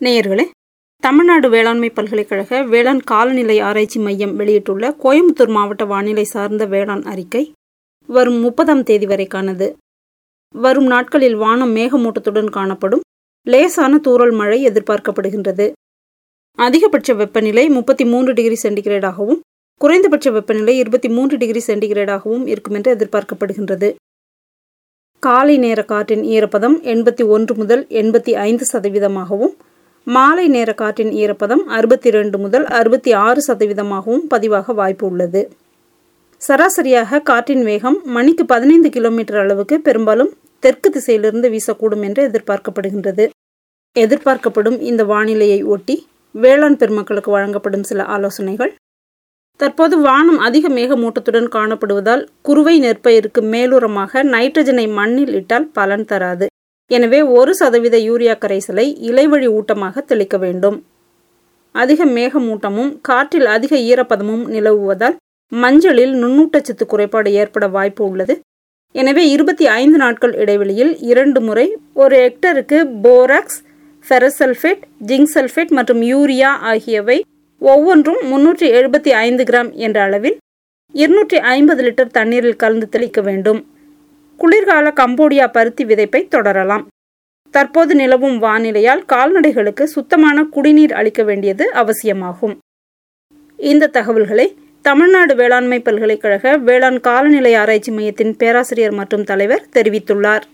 நேயர்களே தமிழ்நாடு வேளாண்மை பல்கலைக்கழக வேளாண் காலநிலை ஆராய்ச்சி மையம் வெளியிட்டுள்ள கோயம்புத்தூர் மாவட்ட வானிலை சார்ந்த வேளாண் அறிக்கை வரும் முப்பதாம் தேதி வரைக்கானது வரும் நாட்களில் வானம் மேகமூட்டத்துடன் காணப்படும் லேசான தூறல் மழை எதிர்பார்க்கப்படுகின்றது அதிகபட்ச வெப்பநிலை முப்பத்தி மூன்று டிகிரி சென்டிகிரேடாகவும் குறைந்தபட்ச வெப்பநிலை இருபத்தி மூன்று டிகிரி சென்டிகிரேடாகவும் இருக்கும் என்று எதிர்பார்க்கப்படுகின்றது காலை நேர காற்றின் ஈரப்பதம் எண்பத்தி ஒன்று முதல் எண்பத்தி ஐந்து சதவீதமாகவும் மாலை நேர காற்றின் ஈரப்பதம் அறுபத்தி ரெண்டு முதல் அறுபத்தி ஆறு சதவீதமாகவும் பதிவாக வாய்ப்பு உள்ளது சராசரியாக காற்றின் வேகம் மணிக்கு பதினைந்து கிலோமீட்டர் அளவுக்கு பெரும்பாலும் தெற்கு திசையிலிருந்து வீசக்கூடும் என்று எதிர்பார்க்கப்படுகின்றது எதிர்பார்க்கப்படும் இந்த வானிலையை ஒட்டி வேளாண் பெருமக்களுக்கு வழங்கப்படும் சில ஆலோசனைகள் தற்போது வானம் அதிக மேகமூட்டத்துடன் காணப்படுவதால் குறுவை நெற்பயிருக்கு மேலுரமாக நைட்ரஜனை மண்ணில் இட்டால் பலன் தராது எனவே ஒரு சதவீத யூரியா கரைசலை இலைவழி ஊட்டமாக தெளிக்க வேண்டும் அதிக மேகமூட்டமும் காற்றில் அதிக ஈரப்பதமும் நிலவுவதால் மஞ்சளில் நுண்ணூட்டச்சத்து குறைபாடு ஏற்பட வாய்ப்பு உள்ளது எனவே இருபத்தி ஐந்து நாட்கள் இடைவெளியில் இரண்டு முறை ஒரு ஹெக்டருக்கு போராக்ஸ் ஃபெரசல்ஃபேட் ஜிங்க் சல்ஃபேட் மற்றும் யூரியா ஆகியவை ஒவ்வொன்றும் முன்னூற்றி எழுபத்தி ஐந்து கிராம் என்ற அளவில் இருநூற்றி ஐம்பது லிட்டர் தண்ணீரில் கலந்து தெளிக்க வேண்டும் குளிர்கால கம்போடியா பருத்தி விதைப்பை தொடரலாம் தற்போது நிலவும் வானிலையால் கால்நடைகளுக்கு சுத்தமான குடிநீர் அளிக்க வேண்டியது அவசியமாகும் இந்த தகவல்களை தமிழ்நாடு வேளாண்மை பல்கலைக்கழக வேளாண் காலநிலை ஆராய்ச்சி மையத்தின் பேராசிரியர் மற்றும் தலைவர் தெரிவித்துள்ளார்